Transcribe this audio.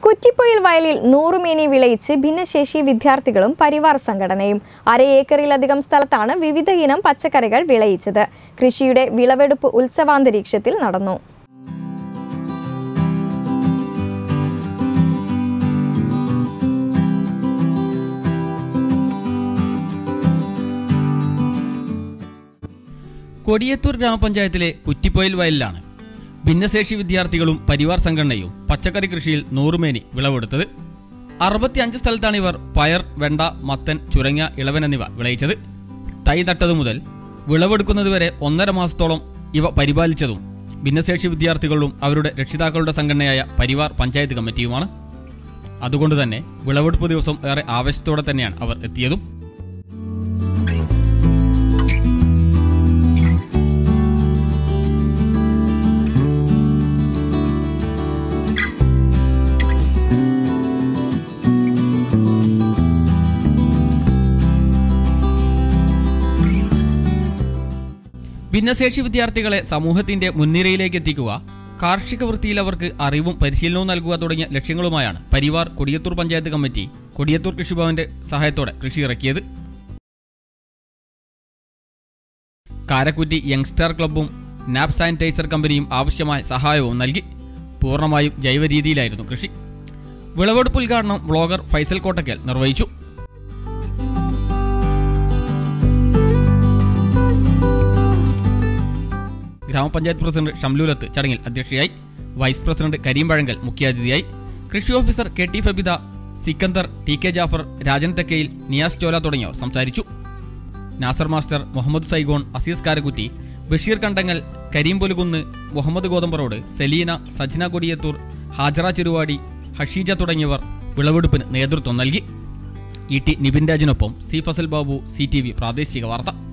കുറ്റിപ്പൊയിൽ വയലിൽ നൂറുമേനി വിളയിച്ച് ഭിന്നശേഷി വിദ്യാർത്ഥികളും പരിവാർ സംഘടനയും അര ഏക്കറിലധികം സ്ഥലത്താണ് വിവിധ ഇനം പച്ചക്കറികൾ വിളയിച്ചത് കൃഷിയുടെ വിളവെടുപ്പ് ഉത്സവാന്തരീക്ഷത്തിൽ നടന്നു കൊടിയത്തൂർ ഗ്രാമപഞ്ചായത്തിലെ കുറ്റിപ്പൊയിൽ വയലിലാണ് ഭിന്നശേഷി വിദ്യാർത്ഥികളും പരിവാർ സംഘടനയും പച്ചക്കറി കൃഷിയിൽ നൂറുമേനി വിളവെടുത്തത് അറുപത്തിയഞ്ച് സ്ഥലത്താണ് ഇവർ പയർ വെണ്ട മത്തൻ ചുരങ്ങ ഇളവൻ എന്നിവ വിളയിച്ചത് തൈ നട്ടതു മുതൽ വിളവെടുക്കുന്നതുവരെ ഒന്നര മാസത്തോളം ഇവ പരിപാലിച്ചതും ഭിന്നശേഷി വിദ്യാർത്ഥികളും അവരുടെ രക്ഷിതാക്കളുടെ സംഘടനയായ പരിവാർ പഞ്ചായത്ത് കമ്മിറ്റിയുമാണ് അതുകൊണ്ട് തന്നെ വിളവെടുപ്പ് ദിവസം ഏറെ ആവേശത്തോടെ തന്നെയാണ് അവർ എത്തിയതും ഭിന്നശേഷി വിദ്യാർത്ഥികളെ സമൂഹത്തിന്റെ മുൻനിരയിലേക്ക് എത്തിക്കുക കാർഷിക വൃത്തിയിൽ അവർക്ക് അറിവും പരിശീലനവും നൽകുക തുടങ്ങിയ ലക്ഷ്യങ്ങളുമായാണ് പരിവാർ കൊടിയത്തൂർ പഞ്ചായത്ത് കമ്മിറ്റി കൊടിയത്തൂർ കൃഷിഭവന്റെ സഹായത്തോടെ കൃഷി ഇറക്കിയത് കാരക്കുറ്റി യങ്സ്റ്റർ ക്ലബ്ബും നാപ് സാനിറ്റൈസർ കമ്പനിയും ആവശ്യമായ സഹായവും നൽകി പൂർണ്ണമായും ജൈവ രീതിയിലായിരുന്നു കൃഷി വിളവെടുപ്പ് ഉദ്ഘാടനം വ്ളോഗർ ഫൈസൽ കോട്ടക്കൽ നിർവഹിച്ചു ഗ്രാമപഞ്ചായത്ത് പ്രസിഡന്റ് ഷംലൂലത്ത് ചടങ്ങിൽ അധ്യക്ഷയായി വൈസ് പ്രസിഡന്റ് കരീം പഴങ്കൽ മുഖ്യാതിഥിയായി കൃഷി officer K T Fabitha Sikkandar T K Jafar Rajan Thekkayil Niyas Chola തുടങ്ങിയവർ സംസാരിച്ചു നാസർ മാസ്റ്റർ മുഹമ്മദ് സൈഗോൺ അസീസ് കാരക്കുറ്റി ബഷീർ കണ്ടങ്ങൽ കരീം പൊലുകുന്ന് മുഹമ്മദ് ഗോതമ്പറോട് സെലീന സജ്ന കൊടിയത്തൂർ ഹാജറ ചെറുവാടി ഹഷീജ തുടങ്ങിയവർ വിളവെടുപ്പിന് നേതൃത്വം നൽകി ഇ ടി നിബിൻ രാജിനൊപ്പം C Fasal Babu C T V പ്രാദേശിക വാർത്ത